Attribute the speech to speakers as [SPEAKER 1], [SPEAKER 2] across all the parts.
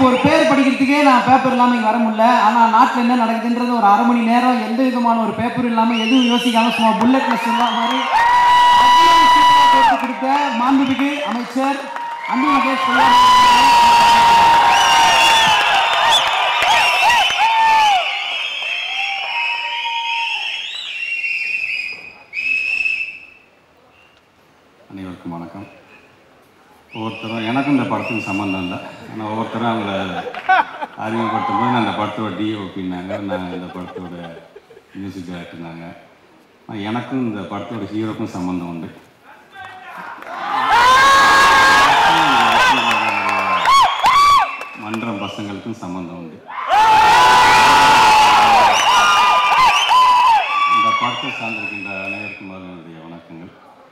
[SPEAKER 1] இப்போ ஒரு பேர் படிக்கிறதுக்கே நான் பேப்பர் இல்லாமல் இங்கே வர முடியல ஆனால் நாட்டில் என்ன நடக்குதுன்றது ஒரு அரை மணி நேரம் எந்த விதமான ஒரு பேப்பர் இல்லாமல் எதுவும் யோசிக்காம சும்மா புல்லட்ல சொல்ல மாதிரி அவ்வளவு சூப்பரா போட்டு கொடுத்த மாண்புமிகு அமைச்சர் அன்பு மகேஷ் பொய்யாமொழி அவர்களே.
[SPEAKER 2] அனைவருக்கும் வணக்கம் ஒவ்வொருத்தரும் எனக்கும் இந்த படத்துக்கு சம்மந்தம் இல்லை ஆனால் ஒவ்வொருத்தரும் அவங்கள அறிமுகப்படுத்தும் போது நான் இந்த படத்தோட டிஓபின்னாங்க நான் இந்த படத்தோட மியூசிக் டைரக்டர்னாங்க ஆனால் எனக்கும் இந்த படத்தோட ஹீரோக்கும் சம்மந்தம் உண்டு மன்றம் பசங்களுக்கும் சம்மந்தம் உண்டு இந்த படத்தை சார்ந்திருக்கின்ற அனைவருக்கும் என்னுடைய வணக்கங்கள்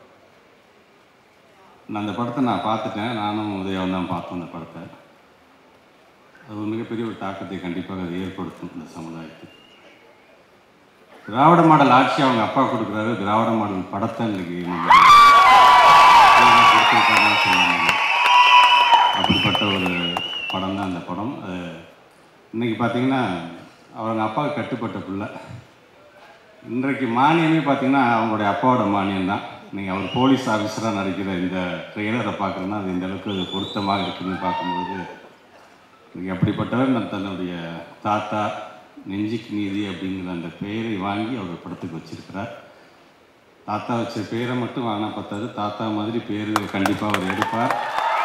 [SPEAKER 2] நான் அந்த படத்தை நான் பார்த்துட்டேன் நானும் உதயாவும் தான் பார்த்தோம் அந்த படத்தை அது ஒரு மிகப்பெரிய ஒரு தாக்கத்தை கண்டிப்பாக அது ஏற்படுத்தும் இந்த சமுதாயத்துக்கு திராவிட மாடல் ஆட்சி அவங்க அப்பா கொடுக்குறாரு திராவிட மாடல் படத்தை இன்னைக்கு நம்ம கொடுத்திருக்காருன்னு சொல்லுவாங்க. அப்படிப்பட்ட ஒரு படம் தான் அந்த படம் அது இன்னைக்கு பார்த்தீங்கன்னா அவங்க அப்பாவுக்கு கட்டுப்பட்ட பிள்ளை இன்றைக்கு மானியமே பார்த்தீங்கன்னா அவங்களுடைய அப்பாவோட மானியம் தான் நீங்கள் அவர் போலீஸ் ஆஃபீஸராக நடிக்கிற இந்த ட்ரெய்லரை பார்க்குறேன்னா அது இந்த அளவுக்கு அது பொருத்தமாக இருக்குதுன்னு பார்க்கும்போது இன்னைக்கு அப்படிப்பட்டவர் நான் தன்னுடைய தாத்தா நெஞ்சுக்கு நீதி அப்படிங்கிற அந்த பெயரை வாங்கி அவர் படத்துக்கு வச்சிருக்கிறார் தாத்தா வச்ச பேரை மட்டும் வாங்கினா பத்தாது தாத்தா மாதிரி பேர் கண்டிப்பாக அவர் எடுப்பார்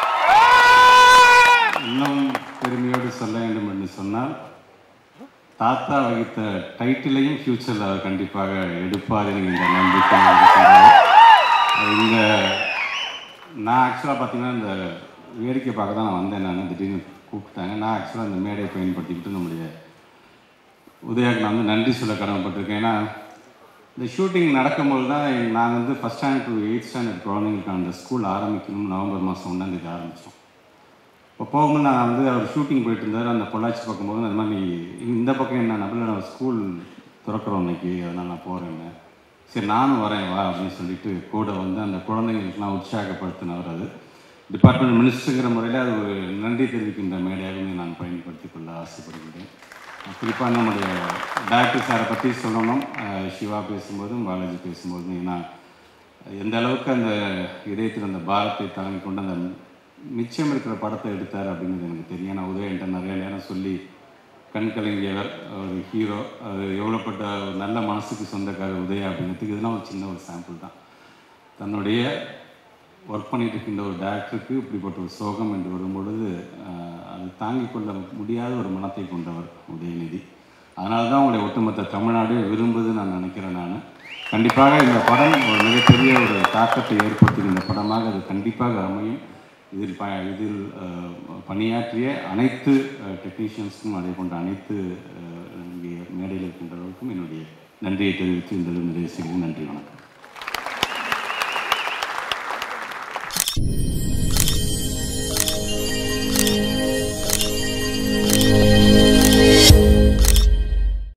[SPEAKER 2] இன்னும் பெருமையோடு சொல்ல வேண்டும் என்று சொன்னால் தாத்தா வகித்த டைட்டிலையும் ஃப்யூச்சரில் அவர் கண்டிப்பாக எடுப்பார் எனக்கு இந்த நம்பிக்கை இருக்கிறது. அது இந்த நான் ஆக்சுவலாக பார்த்தீங்கன்னா இந்த வேடிக்கை பார்க்க தான் நான் வந்தேன் நான் திடீர்னு கூப்பிட்டாங்க நான் ஆக்சுவலாக இந்த மேடையை பயன்படுத்திக்கிட்டு நம்முடைய உதயாக்கு நான் வந்து நன்றி சொல்ல கடமைப்பட்டிருக்கேன் ஏன்னா இந்த ஷூட்டிங் நடக்கும்போது தான் நான் வந்து first standard to eight standard குழந்தைங்களுக்கு அந்த ஸ்கூல் ஆரம்பிக்கணும் நவம்பர் மாதம் ஒன்றாம் தேதி ஆரம்பித்தோம் இப்போ போகும்போது நான் வந்து அவர் ஷூட்டிங் போயிட்டு இருந்தார் அந்த பொள்ளாச்சி பார்க்கும்போது அந்த மாதிரி இந்த பக்கம் என்ன நபரில் நான் ஸ்கூல் திறக்கிறோம் இன்னைக்கு அதனால் நான் போகிறேன்னு சரி நானும் வரேன் வா அப்படின்னு சொல்லிட்டு கூட வந்து அந்த குழந்தைங்களுக்குலாம் உற்சாகப்படுத்தினவர் அது டிபார்ட்மெண்ட் மினிஸ்டருங்கிற முறையில் அது ஒரு நன்றி தெரிவிக்கின்ற மேடையாகவே நான் பயன்படுத்திக் கொள்ள ஆசைப்படுகிறேன் குறிப்பாக நம்முடைய டைரக்டர் சாரை பற்றி சொல்லணும் அஹ் சிவா பேசும்போதும் பாலாஜி பேசும்போதும் ஏன்னா எந்த அளவுக்கு அந்த இதயத்தில் அந்த பாரத்தை தாங்கி கொண்டு அந்த மிச்சம் இருக்கிற படத்தை எடுத்தார் அப்படிங்கிறது எனக்கு தெரியும் நான் உதயன்ட்ட நிறைய நேரம் சொல்லி கண் கலங்கியவர் ஒரு ஹீரோ அது எவ்வளோப்பட்ட ஒரு நல்ல மனசுக்கு சொந்தக்காரர் உதயா அப்படிங்கிறதுக்கு இதெல்லாம் ஒரு சின்ன ஒரு சாம்பிள் தான் தன்னுடைய ஒர்க் பண்ணிட்டு இருக்கின்ற ஒரு டேரக்டருக்கு இப்படிப்பட்ட ஒரு சோகம் என்று வரும்பொழுது ஆஹ், அது தாங்கிக் கொள்ள முடியாத ஒரு மனத்தை கொண்டவர் உதயநிதி அதனால தான் உங்களுடைய ஒட்டுமொத்த தமிழ்நாடு விரும்புது நான் நினைக்கிறேன் நான் கண்டிப்பாக இந்த படம் ஒரு மிகப்பெரிய ஒரு தாக்கத்தை ஏற்படுத்துகின்ற படமாக அது கண்டிப்பாக அமையும் இதில் ப இதில் ஆஹ், பணியாற்றிய அனைத்து டெக்னீஷியன்ஸ்க்கும் அதே போன்ற அனைத்து ஆஹ், இங்கே மேடையில் இருக்கின்றவர்களுக்கும் என்னுடைய நன்றியை தெரிவித்து இந்த நிறைவு செய்கிறேன் நன்றி வணக்கம்